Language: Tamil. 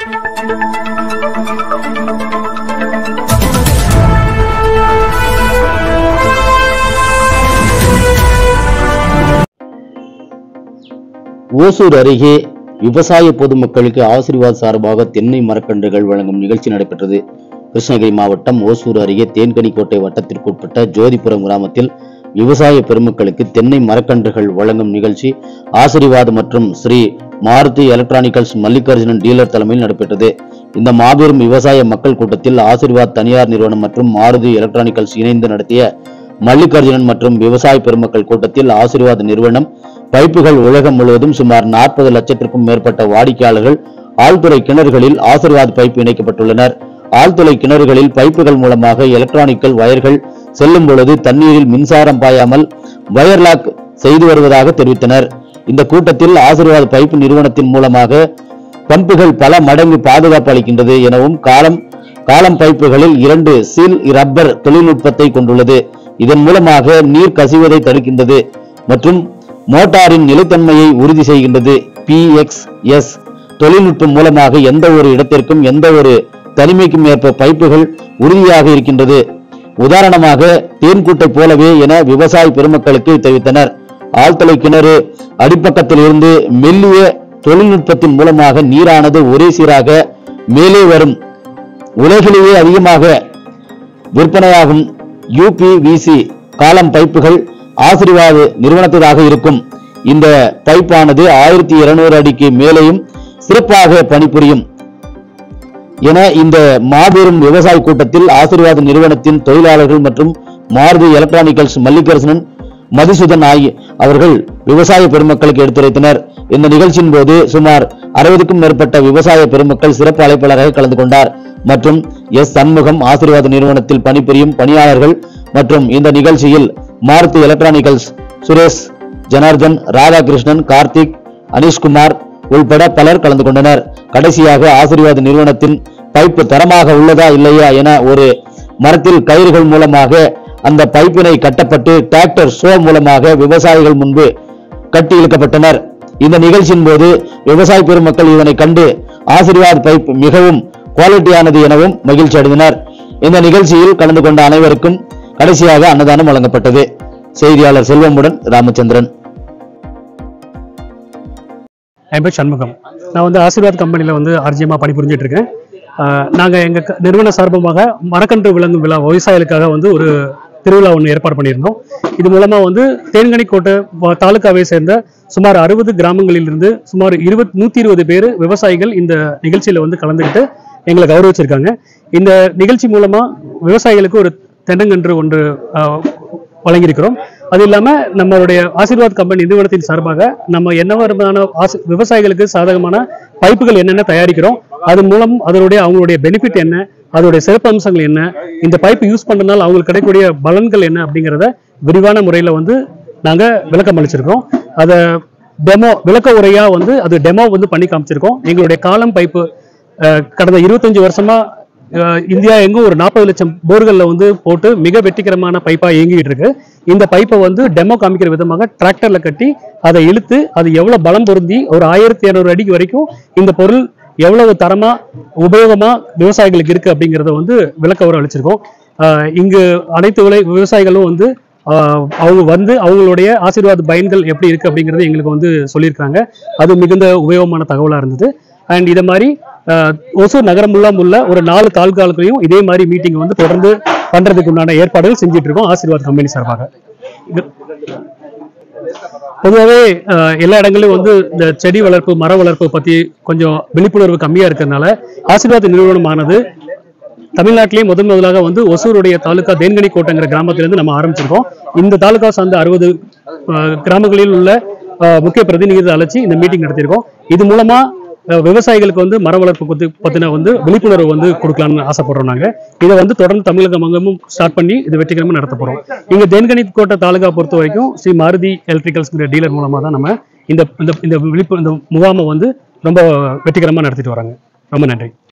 ஓசூர் அருகே விவசாய பொதுமக்களுக்கு ஆசீர்வாத் சார்பாக தென்னை மரக்கன்றுகள் வழங்கும் நிகழ்ச்சி நடைபெற்றது கிருஷ்ணகிரி மாவட்டம் ஓசூர் அருகே தேன்கனிக்கோட்டை வட்டத்திற்குட்பட்ட ஜோதிபுரம் கிராமத்தில் விவசாய பெருமக்களுக்கு தென்னை மரக்கன்றுகள் வழங்கும் நிகழ்ச்சி ஆசீர்வாத் மற்றும் ஸ்ரீ மாருதி எலக்ட்ரானிக்கல்ஸ் மல்லிகார்ஜுனன் டீலர் தலைமையில் நடைபெற்றது இந்த மாபெரும் விவசாய மக்கள் கூட்டத்தில் ஆசீர்வாத் தனியார் நிறுவனம் மற்றும் மாருதி எலக்ட்ரானிக்கல்ஸ் இணைந்து நடத்திய மல்லிகார்ஜுனன் மற்றும் விவசாய பெருமக்கள் கூட்டத்தில் ஆசீர்வாத் நிறுவனம் பைப்புகள் உலகம் முழுவதும் சுமார் நாற்பது லட்சத்திற்கும் மேற்பட்ட வாடிக்கையாளர்கள் ஆழ்துறை கிணறுகளில் ஆசீர்வாத் பைப் இணைக்கப்பட்டுள்ளனர் ஆழ்துளை கிணறுகளில் பைப்புகள் மூலமாக எலக்ட்ரானிக்கல் வயர்கள் செல்லும் பொழுது தண்ணீரில் மின்சாரம் பாயாமல் வயர்லாக் செய்து வருவதாக தெரிவித்தனர் இந்த கூட்டத்தில் ஆசீர்வாத் பைப் நிறுவனத்தின் மூலமாக பம்புகள் பல மடங்கு பாதுகாப்பு அளிக்கின்றது எனவும் காலம் காலம் பைப்புகளில் இரண்டு சீல் ரப்பர் தொழில்நுட்பத்தை கொண்டுள்ளது இதன் மூலமாக நீர் கசிவதை தடுக்கின்றது மற்றும் மோட்டாரின் நிலைத்தன்மையை உறுதி செய்கின்றது PXS தொழில்நுட்பம் மூலமாக எந்த ஒரு இடத்திற்கும் எந்த ஒரு தனிமைக்கும் ஏற்ப பைப்புகள் உறுதியாக இருக்கின்றது உதாரணமாக தேன்கூட்டை போலவே என விவசாய பெருமக்களுக்கு தெரிவித்தனர் ஆழ்துளை கிணறு அடிப்பக்கத்தில் இருந்து மெல்லிய தொழில்நுட்பத்தின் மூலமாக நீரானது ஒரே சீராக மேலே வரும் உலகிலேயே அதிகமாக விற்பனையாகும் யூபிவிசி காலம் பைப்புகள் ஆசீர்வாத் நிறுவனத்ததாக இருக்கும் இந்த பைப்பானது ஆயிரத்தி இருநூறு அடிக்கு மேலேயும் சிறப்பாக பணிபுரியும் என இந்த மாபெரும் விவசாய கூட்டத்தில் ஆசீர்வாத் நிறுவனத்தின் தொழிலாளர்கள் மற்றும் மாருதி எலக்ட்ரானிக்கல்ஸ் மல்லிகார்ஜுனன் மதுசூதன் ஆகிய அவர்கள் விவசாய பெருமக்களுக்கு எடுத்துரைத்தனர் இந்த நிகழ்ச்சியின் போது சுமார் அறுபதுக்கும் மேற்பட்ட விவசாய பெருமக்கள் சிறப்பு அழைப்பாளராக கலந்து கொண்டார் மற்றும் எஸ் சண்முகம் ஆசீர்வாத் நிறுவனத்தில் பணிபுரியும் பணியாளர்கள் மற்றும் இந்த நிகழ்ச்சியில் மாருதி எலக்ட்ரானிக்கல்ஸ் சுரேஷ் ஜனார்தன் ராதாகிருஷ்ணன் கார்த்திக் அனிஷ்குமார் உள்பட பலர் கலந்து கொண்டனர் கடைசியாக ஆசீர்வாத் நிறுவனத்தின் பைப்பு தரமாக உள்ளதா இல்லையா என ஒரு மரத்தில் கயிறுகள் மூலமாக அந்த பைப்பினை கட்டப்பட்டு டிராக்டர் ஷோ மூலமாக விவசாயிகள் முன்பு கட்டி இழுக்கப்பட்டனர் இந்த நிகழ்ச்சியின் போது விவசாய பெருமக்கள் இதனை கண்டு ஆசீர்வாத் பைப் மிகவும் குவாலிட்டியானது எனவும் மகிழ்ச்சி அடைந்தனர் இந்த நிகழ்ச்சியில் கலந்து கொண்ட அனைவருக்கும் கடைசியாக அன்னதானம் வழங்கப்பட்டது செய்தியாளர் செல்வமுடன் ராமச்சந்திரன் என் பேர் சண்முகம் நான் வந்து ஆசீர்வாத் கம்பெனியில் வந்து ஆர்ஜியமாக பணிபுரிஞ்சிட்டு இருக்கேன் நாங்கள் எங்கள் நிறுவன சார்பமாக மரக்கன்று விலங்கு விழா விவசாயிகளுக்காக வந்து ஒரு திருவிழா ஒன்று ஏற்பாடு பண்ணியிருந்தோம் இது மூலமாக வந்து தேன்கனிக்கோட்டை வ- தாலுகாவை சேர்ந்த சுமார் அறுபது கிராமங்களிலிருந்து சுமார் இருபத் நூற்றி இருபது பேர் விவசாயிகள் இந்த நிகழ்ச்சியில் வந்து கலந்துக்கிட்டு எங்களை கௌரவிச்சிருக்காங்க இந்த நிகழ்ச்சி மூலமாக விவசாயிகளுக்கு ஒரு தென்னங்கன்று ஒன்று ஆஹ், வழங்கியிருக்கிறோம் அது இல்லாமல் நம்மளுடைய ஆசீர்வாத் கம்பெனி நிறுவனத்தின் சார்பாக நம்ம என்ன விதமான ஆசி- விவசாயிகளுக்கு சாதகமான பைப்புகள் என்னென்ன தயாரிக்கிறோம் அது மூலம் அதனுடைய அவங்களுடைய பெனிஃபிட் என்ன அதோடைய சிறப்பு அம்சங்கள் என்ன இந்த பைப் யூஸ் பண்ணுறதுனால அவங்களுக்கு கிடைக்கக்கூடிய பலன்கள் என்ன அப்படிங்கிறத விரிவான முறையில் வந்து நாங்கள் விளக்கம் அளிச்சிருக்கோம் அதை டெமோ விளக்க உரையா வந்து அது டெமோ வந்து பண்ணி காமிச்சிருக்கோம் எங்களுடைய காலம் பைப்பு அஹ், கடந்த இருபத்தஞ்சு வருஷமா அஹ், இந்தியா எங்கும் ஒரு நாற்பது லட்சம் போர்களில் வந்து போட்டு மிக வெற்றிகரமான பைப்பாக இயங்கிட்டு இருக்கு இந்த பைப்பை வந்து டெமோ காமிக்கிற விதமாக டிராக்டர்ல கட்டி அதை இழுத்து அது எவ்வளவு பலம் பொருந்தி ஒரு ஆயிரத்தி இரநூறு அடிக்கு வரைக்கும் இந்த பொருள் எவ்வளவு தரமா உபயோகமா விவசாயிகளுக்கு இருக்கு அப்படிங்கிறத வந்து விளக்க உரை அளிச்சிருக்கோம் அஹ், இங்கு அனைத்து விளை விவசாயிகளும் வந்து ஆஹ் அவங்க வந்து அவங்களுடைய ஆசீர்வாத பயன்கள் எப்படி இருக்கு அப்படிங்கறது எங்களுக்கு வந்து சொல்லியிருக்காங்க அது மிகுந்த உபயோகமான தகவலா இருந்தது அண்ட் இதை மாதிரி ஆஹ் ஒசூர் நகரம் முல்லாம் உள்ள ஒரு நாலு தாலுகாலுக்குலையும் இதே மாதிரி மீட்டிங் வந்து தொடர்ந்து பண்றதுக்கு உண்டான ஏற்பாடுகள் செஞ்சுட்டு இருக்கோம் ஆசீர்வாத் கம்பெனி சார்பாக இது- பொதுவாகவே ஆஹ் எல்லா இடங்களையும் வந்து இந்த செடி வளர்ப்பு மர வளர்ப்பு பத்தி கொஞ்சம் விழிப்புணர்வு கம்மியா இருக்கிறதுனால ஆசீர்வாத் நிறுவனமானது தமிழ்நாட்டிலேயே முதன் முதலாக வந்து ஒசூருடைய தாலுகா தேன்கனி கோட்டைங்கிற கிராமத்திலிருந்து நம்ம ஆரம்பிச்சிருக்கோம் இந்த தாலுகா சார்ந்த அறுபது கிராமங்களில் உள்ள அஹ், முக்கிய பிரதிநிதிகளை அழைச்சி இந்த மீட்டிங் நடத்தியிருக்கோம் இது மூலமா அஹ், விவசாயிகளுக்கு வந்து மர வளர்ப்பு பத்தி பத்தின வந்து விழிப்புணர்வு வந்து கொடுக்கலாம்னு ஆசைப்படுறோம் நாங்க இதை வந்து தொடர்ந்து தமிழகம் அங்கமும் ஸ்டார்ட் பண்ணி இது வெற்றிகரமா நடத்த போறோம் இங்க தேன்கனி கோட்டை தாலுகா பொறுத்த வரைக்கும் ஸ்ரீ மாருதி எலக்ட்ரிக்கல்ஸ்ங்கிற டீலர் மூலமா தான் நம்ம இந்த இந்த இந்த விழிப்பு இந்த முகாமை வந்து ரொம்ப வெற்றிகரமா நடத்திட்டு வராங்க ரொம்ப நன்றி